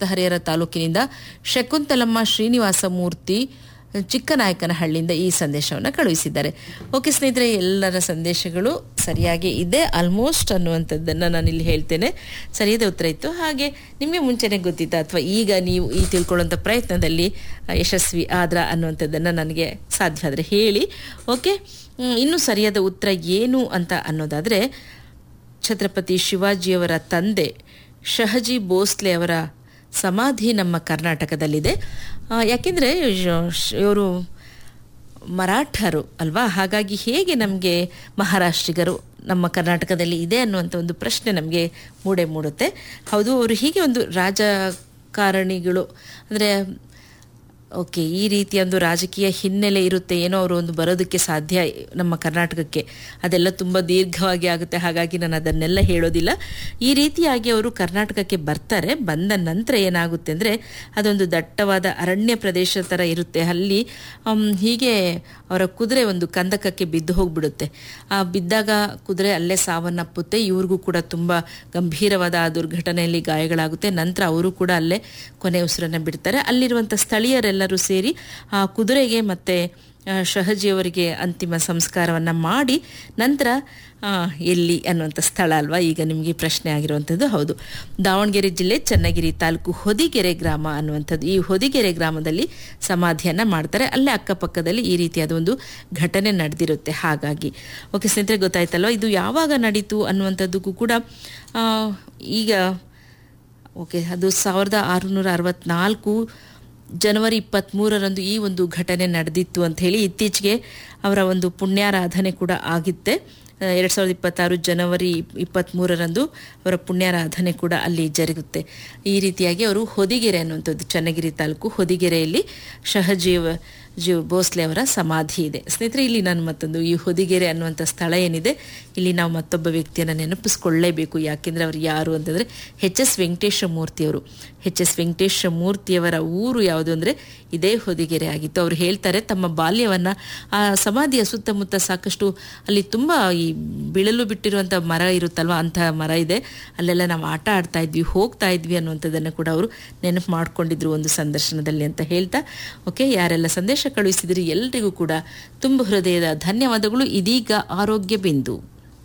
ಹರಿಹರ ತಾಲೂಕಿನಿಂದ ಶಕುಂತಲಮ್ಮ ಶ್ರೀನಿವಾಸ ಮೂರ್ತಿ ಚಿಕ್ಕನಾಯಕನಹಳ್ಳಿಯಿಂದ ಈ ಸಂದೇಶವನ್ನು ಕಳುಹಿಸಿದ್ದಾರೆ ಓಕೆ ಸ್ನೇಹಿತರೆ ಎಲ್ಲರ ಸಂದೇಶಗಳು ಸರಿಯಾಗಿ ಇದೆ ಆಲ್ಮೋಸ್ಟ್ ಅನ್ನುವಂಥದ್ದನ್ನು ನಾನು ಇಲ್ಲಿ ಹೇಳ್ತೇನೆ ಸರಿಯಾದ ಉತ್ತರ ಇತ್ತು ಹಾಗೆ ನಿಮಗೆ ಮುಂಚೆನೇ ಗೊತ್ತಿತ್ತಾ ಅಥವಾ ಈಗ ನೀವು ಈ ತಿಳ್ಕೊಳ್ಳುವಂಥ ಪ್ರಯತ್ನದಲ್ಲಿ ಆ, ಯಶಸ್ವಿ ಆದ್ರ ಅನ್ನುವಂಥದ್ದನ್ನು ನನಗೆ ಸಾಧ್ಯ ಆದರೆ ಹೇಳಿ ಓಕೆ ಹ್ಮ್, ಇನ್ನು ಸರಿಯಾದ ಉತ್ತರ ಏನು ಅಂತ ಅನ್ನೋದಾದರೆ ಛತ್ರಪತಿ ಶಿವಾಜಿಯವರ ತಂದೆ ಶಹಜಿ ಭೋಸ್ಲೆ ಅವರ ಸಮಾಧಿ ನಮ್ಮ ಕರ್ನಾಟಕದಲ್ಲಿದೆ ಆ, ಯಾಕೆಂದರೆ ಇವರು ಮರಾಠರು ಅಲ್ವಾ ಹಾಗಾಗಿ ಹೇಗೆ ನಮಗೆ ಮಹಾರಾಷ್ಟ್ರಿಗರು ನಮ್ಮ ಕರ್ನಾಟಕದಲ್ಲಿ ಇದೆ ಅನ್ನುವಂಥ ಒಂದು ಪ್ರಶ್ನೆ ನಮಗೆ ಮೂಡೆ ಮೂಡುತ್ತೆ ಹೌದು ಅವರು ಹೀಗೆ ಒಂದು ರಾಜಕಾರಣಿಗಳು ಅಂದರೆ ಓಕೆ ಈ ರೀತಿಯ ಒಂದು ರಾಜಕೀಯ ಹಿನ್ನೆಲೆ ಇರುತ್ತೆ ಏನೋ ಅವರು ಒಂದು ಬರೋದಕ್ಕೆ ಸಾಧ್ಯ ನಮ್ಮ ಕರ್ನಾಟಕಕ್ಕೆ ಅದೆಲ್ಲ ತುಂಬ ದೀರ್ಘವಾಗಿ ಆಗುತ್ತೆ ಹಾಗಾಗಿ ನಾನು ಅದನ್ನೆಲ್ಲ ಹೇಳೋದಿಲ್ಲ ಈ ರೀತಿಯಾಗಿ ಅವರು ಕರ್ನಾಟಕಕ್ಕೆ ಬರ್ತಾರೆ ಬಂದ ನಂತರ ಏನಾಗುತ್ತೆ ಅಂದರೆ ಅದೊಂದು ದಟ್ಟವಾದ ಅರಣ್ಯ ಪ್ರದೇಶ ಥರ ಇರುತ್ತೆ ಅಲ್ಲಿ ಆಮ್, ಹೀಗೆ ಅವರ ಕುದುರೆ ಒಂದು ಕಂದಕಕ್ಕೆ ಬಿದ್ದು ಹೋಗ್ಬಿಡುತ್ತೆ ಆ ಬಿದ್ದಾಗ ಕುದುರೆ ಅಲ್ಲೇ ಸಾವನ್ನಪ್ಪುತ್ತೆ ಇವ್ರಿಗೂ ಕೂಡ ತುಂಬ ಗಂಭೀರವಾದ ಆ ದುರ್ಘಟನೆಯಲ್ಲಿ ಗಾಯಗಳಾಗುತ್ತೆ ನಂತರ ಅವರು ಕೂಡ ಅಲ್ಲೇ ಕೊನೆ ಉಸಿರನ್ನು ಬಿಡ್ತಾರೆ ಅಲ್ಲಿರುವಂಥ ಸ್ಥಳೀಯರೆಲ್ಲರೂ ಸೇರಿ ಆ ಕುದುರೆಗೆ ಮತ್ತೆ ಆ, ಶಹಜಿಯವರಿಗೆ ಅಂತಿಮ ಸಂಸ್ಕಾರವನ್ನು ಮಾಡಿ ನಂತರ ಆ, ಎಲ್ಲಿ ಅನ್ನುವಂಥ ಸ್ಥಳ ಅಲ್ವಾ ಈಗ ನಿಮಗೆ ಪ್ರಶ್ನೆ ಆಗಿರುವಂಥದ್ದು ಹೌದು ದಾವಣಗೆರೆ ಜಿಲ್ಲೆ ಚನ್ನಗಿರಿ ತಾಲೂಕು ಹೊದಿಗೆರೆ ಗ್ರಾಮ ಅನ್ನುವಂಥದ್ದು ಈ ಹೊದಿಗೆರೆ ಗ್ರಾಮದಲ್ಲಿ ಸಮಾಧಿಯನ್ನು ಮಾಡ್ತಾರೆ ಅಲ್ಲೇ ಅಕ್ಕಪಕ್ಕದಲ್ಲಿ ಈ ರೀತಿಯಾದ ಒಂದು ಘಟನೆ ನಡೆದಿರುತ್ತೆ ಹಾಗಾಗಿ ಓಕೆ ಸ್ನೇಹಿತರೆ ಗೊತ್ತಾಯ್ತಲ್ವ ಇದು ಯಾವಾಗ ನಡೀತು ಅನ್ನುವಂಥದ್ದಕ್ಕೂ ಕೂಡ ಆ, ಈಗ ಓಕೆ ಅದು ಸಾವಿರದ ಆರುನೂರ ಅರವತ್ನಾಲ್ಕು ಜನವರಿ ಇಪ್ಪತ್ತ್ಮೂರರಂದು ಈ ಒಂದು ಘಟನೆ ನಡೆದಿತ್ತು ಅಂತ ಹೇಳಿ ಇತ್ತೀಚೆಗೆ ಅವರ ಒಂದು ಪುಣ್ಯಾರಾಧನೆ ಕೂಡ ಆಗಿತ್ತೆ ಎರಡು ಸಾವಿರದ ಇಪ್ಪತ್ತಾರು ಜನವರಿ ಇಪ್ಪತ್ತ್ಮೂರರಂದು ಅವರ ಪುಣ್ಯಾರಾಧನೆ ಕೂಡ ಅಲ್ಲಿ ಜರುಗುತ್ತೆ ಈ ರೀತಿಯಾಗಿ ಅವರು ಹೊದಿಗೆರೆ ಅನ್ನುವಂಥದ್ದು ಚನ್ನಗಿರಿ ತಾಲೂಕು ಹೊದಿಗೆರೆಯಲ್ಲಿ ಶಹಜೀವ ಜೀವ್ ಭೋಸ್ಲೆ ಅವರ ಸಮಾಧಿ ಇದೆ ಸ್ನೇಹಿತರೆ ಇಲ್ಲಿ ನಾನು ಮತ್ತೊಂದು ಈ ಹೊದಿಗೆರೆ ಅನ್ನುವಂಥ ಸ್ಥಳ ಏನಿದೆ ಇಲ್ಲಿ ನಾವು ಮತ್ತೊಬ್ಬ ವ್ಯಕ್ತಿಯನ್ನು ನೆನಪಿಸ್ಕೊಳ್ಳೇಬೇಕು ಯಾಕೆಂದರೆ ಅವರು ಯಾರು ಅಂತಂದರೆ ಎಚ್ ಎಸ್ ವೆಂಕಟೇಶ ಮೂರ್ತಿಯವರು ಎಚ್ ಎಸ್ ವೆಂಕಟೇಶ ಮೂರ್ತಿಯವರ ಊರು ಯಾವುದು ಅಂದರೆ ಇದೇ ಹೊದಿಗೆರೆ ಆಗಿತ್ತು ಅವರು ಹೇಳ್ತಾರೆ ತಮ್ಮ ಬಾಲ್ಯವನ್ನು ಆ ಸಮಾಧಿಯ ಸುತ್ತಮುತ್ತ ಸಾಕಷ್ಟು ಅಲ್ಲಿ ತುಂಬ ಈ ಬಿಳಲು ಬಿಟ್ಟಿರುವಂಥ ಮರ ಇರುತ್ತಲ್ವ ಅಂಥ ಮರ ಇದೆ ಅಲ್ಲೆಲ್ಲ ನಾವು ಆಟ ಆಡ್ತಾ ಇದ್ವಿ ಹೋಗ್ತಾ ಇದ್ವಿ ಅನ್ನುವಂಥದ್ದನ್ನು ಕೂಡ ಅವರು ನೆನಪು ಮಾಡ್ಕೊಂಡಿದ್ರು ಒಂದು ಸಂದರ್ಶನದಲ್ಲಿ ಅಂತ ಹೇಳ್ತಾ ಓಕೆ ಯಾರೆಲ್ಲ ಸಂದೇಶ ಕಳುಹಿಸಿದ್ರಿ ಎಲ್ರಿಗೂ ಕೂಡ ತುಂಬ ಹೃದಯದ ಧನ್ಯವಾದಗಳು ಇದೀಗ ಆರೋಗ್ಯ ಬಿಂದು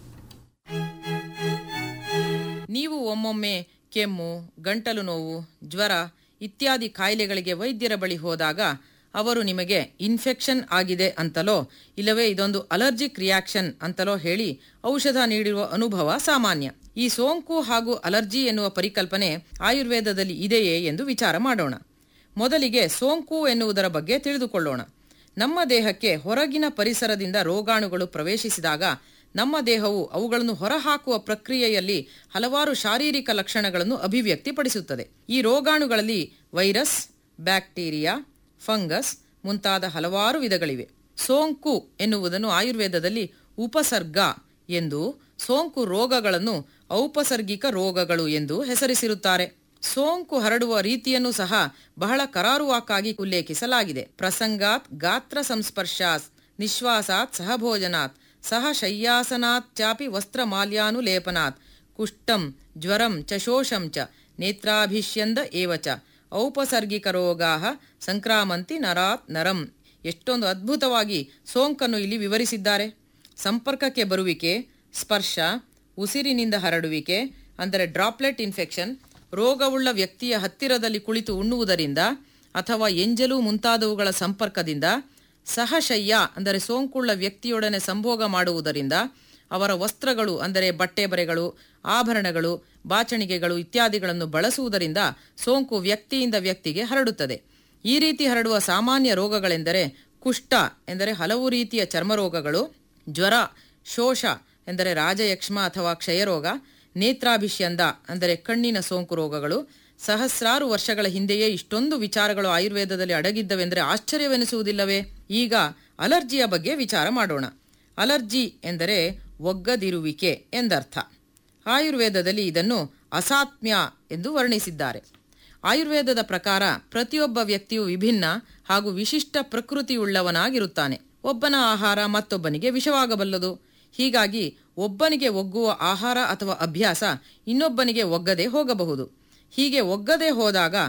ನೀವು ಒಮ್ಮೊಮ್ಮೆ ಕೆಮ್ಮು ಗಂಟಲು ನೋವು ಜ್ವರ ಇತ್ಯಾದಿ ಕಾಯಿಲೆಗಳಿಗೆ ವೈದ್ಯರ ಬಳಿ ಹೋದಾಗ ಅವರು ನಿಮಗೆ ಇನ್ಫೆಕ್ಷನ್ ಆಗಿದೆ ಅಂತಲೋ ಇಲ್ಲವೇ ಇದೊಂದು ಅಲರ್ಜಿಕ್ ರಿಯಾಕ್ಷನ್ ಅಂತಲೋ ಹೇಳಿ ಔಷಧ ನೀಡಿರುವ ಅನುಭವ ಸಾಮಾನ್ಯ ಈ ಸೋಂಕು ಹಾಗೂ ಅಲರ್ಜಿ ಎನ್ನುವ ಪರಿಕಲ್ಪನೆ ಆಯುರ್ವೇದದಲ್ಲಿ ಇದೆಯೇ ಎಂದು ವಿಚಾರ ಮಾಡೋಣ ಮೊದಲಿಗೆ ಸೋಂಕು ಎನ್ನುವುದರ ಬಗ್ಗೆ ತಿಳಿದುಕೊಳ್ಳೋಣ ನಮ್ಮ ದೇಹಕ್ಕೆ ಹೊರಗಿನ ಪರಿಸರದಿಂದ ರೋಗಾಣುಗಳು ಪ್ರವೇಶಿಸಿದಾಗ ನಮ್ಮ ದೇಹವು ಅವುಗಳನ್ನು ಹೊರಹಾಕುವ ಪ್ರಕ್ರಿಯೆಯಲ್ಲಿ ಹಲವಾರು ಶಾರೀರಿಕ ಲಕ್ಷಣಗಳನ್ನು ಅಭಿವ್ಯಕ್ತಿಪಡಿಸುತ್ತದೆ ಈ ರೋಗಾಣುಗಳಲ್ಲಿ ವೈರಸ್ ಬ್ಯಾಕ್ಟೀರಿಯಾ ಫಂಗಸ್ ಮುಂತಾದ ಹಲವಾರು ವಿಧಗಳಿವೆ ಸೋಂಕು ಎನ್ನುವುದನ್ನು ಆಯುರ್ವೇದದಲ್ಲಿ ಉಪಸರ್ಗ ಎಂದು ಸೋಂಕು ರೋಗಗಳನ್ನು ಔಪಸರ್ಗಿಕ ರೋಗಗಳು ಎಂದು ಹೆಸರಿಸಿರುತ್ತಾರೆ ಸೋಂಕು ಹರಡುವ ರೀತಿಯನ್ನು ಸಹ ಬಹಳ ಕರಾರುವಾಕ್ಕಾಗಿ ಉಲ್ಲೇಖಿಸಲಾಗಿದೆ ಪ್ರಸಂಗಾತ್ ಗಾತ್ರ ಸಂಸ್ಪರ್ಶಾತ್ ನಿಶ್ವಾಸಾತ್ ಸಹಭೋಜನಾತ್ ಸಹ ಶಯ್ಯಾಸನಾತ್ ಚಾಪಿ ವಸ್ತ್ರಮಾಲ್ಯಾನುಲೇಪನಾತ್ ಕುಷ್ಟಂ ಜ್ವರಂ ಚ ಶೋಷಂ ಚ ನೇತ್ರಾಭಿಷ್ಯಂದ ಏವ ಚ ಔಪಸರ್ಗಿಕ ರೋಗಾ ಸಂಕ್ರಾಮಂತಿ ನರಾತ್ ನರಂ ಎಷ್ಟೊಂದು ಅದ್ಭುತವಾಗಿ ಸೋಂಕನ್ನು ಇಲ್ಲಿ ವಿವರಿಸಿದ್ದಾರೆ ಸಂಪರ್ಕಕ್ಕೆ ಬರುವಿಕೆ ಸ್ಪರ್ಶ ಉಸಿರಿನಿಂದ ಹರಡುವಿಕೆ ಅಂದರೆ ಡ್ರಾಪ್ಲೆಟ್ ಇನ್ಫೆಕ್ಷನ್ ರೋಗವುಳ್ಳ ವ್ಯಕ್ತಿಯ ಹತ್ತಿರದಲ್ಲಿ ಕುಳಿತು ಉಣ್ಣುವುದರಿಂದ ಅಥವಾ ಎಂಜಲು ಮುಂತಾದವುಗಳ ಸಂಪರ್ಕದಿಂದ ಸಹಶಯ್ಯ ಅಂದರೆ ಸೋಂಕುಳ್ಳ ವ್ಯಕ್ತಿಯೊಡನೆ ಸಂಭೋಗ ಮಾಡುವುದರಿಂದ ಅವರ ವಸ್ತ್ರಗಳು ಅಂದರೆ ಬಟ್ಟೆ ಬರೆಗಳು ಆಭರಣಗಳು ಬಾಚಣಿಗೆಗಳು ಇತ್ಯಾದಿಗಳನ್ನು ಬಳಸುವುದರಿಂದ ಸೋಂಕು ವ್ಯಕ್ತಿಯಿಂದ ವ್ಯಕ್ತಿಗೆ ಹರಡುತ್ತದೆ ಈ ರೀತಿ ಹರಡುವ ಸಾಮಾನ್ಯ ರೋಗಗಳೆಂದರೆ ಕುಷ್ಠ ಎಂದರೆ ಹಲವು ರೀತಿಯ ಚರ್ಮರೋಗಗಳು ಜ್ವರ ಶೋಷ ಎಂದರೆ ರಾಜಯಕ್ಷ್ಮ ಅಥವಾ ಕ್ಷಯರೋಗ ನೇತ್ರಾಭಿಷ್ಯಂದ ಅಂದರೆ ಕಣ್ಣಿನ ಸೋಂಕು ರೋಗಗಳು ಸಹಸ್ರಾರು ವರ್ಷಗಳ ಹಿಂದೆಯೇ ಇಷ್ಟೊಂದು ವಿಚಾರಗಳು ಆಯುರ್ವೇದದಲ್ಲಿ ಅಡಗಿದ್ದವೆಂದರೆ ಆಶ್ಚರ್ಯವೆನಿಸುವುದಿಲ್ಲವೇ ಈಗ ಅಲರ್ಜಿಯ ಬಗ್ಗೆ ವಿಚಾರ ಮಾಡೋಣ ಅಲರ್ಜಿ ಎಂದರೆ ಒಗ್ಗದಿರುವಿಕೆ ಎಂದರ್ಥ ಆಯುರ್ವೇದದಲ್ಲಿ ಇದನ್ನು ಅಸಾತ್ಮ್ಯ ಎಂದು ವರ್ಣಿಸಿದ್ದಾರೆ ಆಯುರ್ವೇದದ ಪ್ರಕಾರ ಪ್ರತಿಯೊಬ್ಬ ವ್ಯಕ್ತಿಯು ವಿಭಿನ್ನ ಹಾಗೂ ವಿಶಿಷ್ಟ ಪ್ರಕೃತಿಯುಳ್ಳವನಾಗಿರುತ್ತಾನೆ ಒಬ್ಬನ ಆಹಾರ ಮತ್ತೊಬ್ಬನಿಗೆ ವಿಷವಾಗಬಲ್ಲದು ಹೀಗಾಗಿ ಒಬ್ಬನಿಗೆ ಒಗ್ಗುವ ಆಹಾರ ಅಥವಾ ಅಭ್ಯಾಸ ಇನ್ನೊಬ್ಬನಿಗೆ ಒಗ್ಗದೆ ಹೋಗಬಹುದು ಹೀಗೆ ಒಗ್ಗದೆ ಹೋದಾಗ